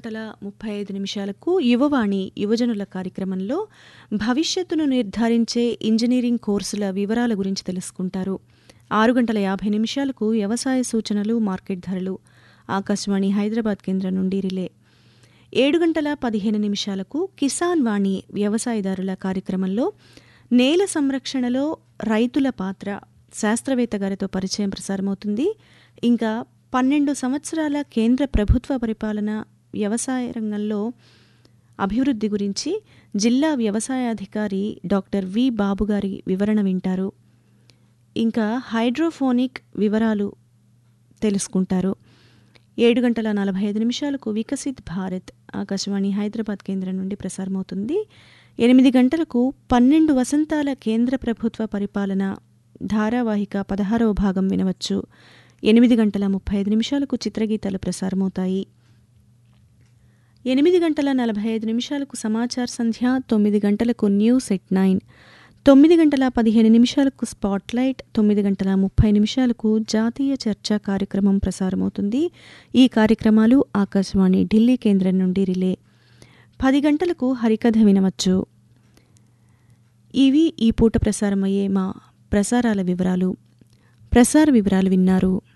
గంటల ముప్పై ఐదు నిమిషాలకు యువవాణి యువజనుల కార్యక్రమంలో భవిష్యత్తును నిర్ధారించే ఇంజనీరింగ్ కోర్సుల వివరాల గురించి తెలుసుకుంటారు ఆరు గంటల యాభై నిమిషాలకు వ్యవసాయ సూచనలు మార్కెట్ ధరలు ఆకాశవాణి హైదరాబాద్ కేంద్రం నుండి రిలే ఏడు గంటల పదిహేను నిమిషాలకు కిసాన్ వాణి వ్యవసాయదారుల కార్యక్రమంలో నేల సంరక్షణలో రైతుల పాత్ర శాస్త్రవేత్త గారితో పరిచయం ప్రసారమవుతుంది ఇంకా పన్నెండు సంవత్సరాల కేంద్ర ప్రభుత్వ పరిపాలన వ్యవసాయ రంగంలో అభివృద్ధి గురించి జిల్లా వ్యవసాయాధికారి డాక్టర్ వి బాబు గారి వివరణ వింటారు ఇంకా హైడ్రోఫోనిక్ వివరాలు తెలుసుకుంటారు ఏడు గంటల నలభై ఐదు నిమిషాలకు వికసిత్ భారత్ ఆకాశవాణి హైదరాబాద్ కేంద్రం నుండి ప్రసారమవుతుంది ఎనిమిది గంటలకు పన్నెండు వసంతాల కేంద్ర ప్రభుత్వ పరిపాలన ధారావాహిక పదహారవ భాగం వినవచ్చు ఎనిమిది గంటల ముప్పై ఐదు నిమిషాలకు చిత్రగీతాలు ప్రసారమవుతాయి ఎనిమిది గంటల నలభై ఐదు నిమిషాలకు సమాచార సంధ్య తొమ్మిది గంటలకు న్యూస్ ఎట్ నైన్ తొమ్మిది గంటల పదిహేను నిమిషాలకు స్పాట్లైట్ తొమ్మిది గంటల ముప్పై నిమిషాలకు జాతీయ చర్చా కార్యక్రమం ప్రసారమవుతుంది ఈ కార్యక్రమాలు ఆకాశవాణి ఢిల్లీ కేంద్రం నుండి రిలే పది గంటలకు హరికథ వినవచ్చు ఇవి ఈ పూట ప్రసారమయ్యే మా ప్రసారాల వివరాలు ప్రసార వివరాలు విన్నారు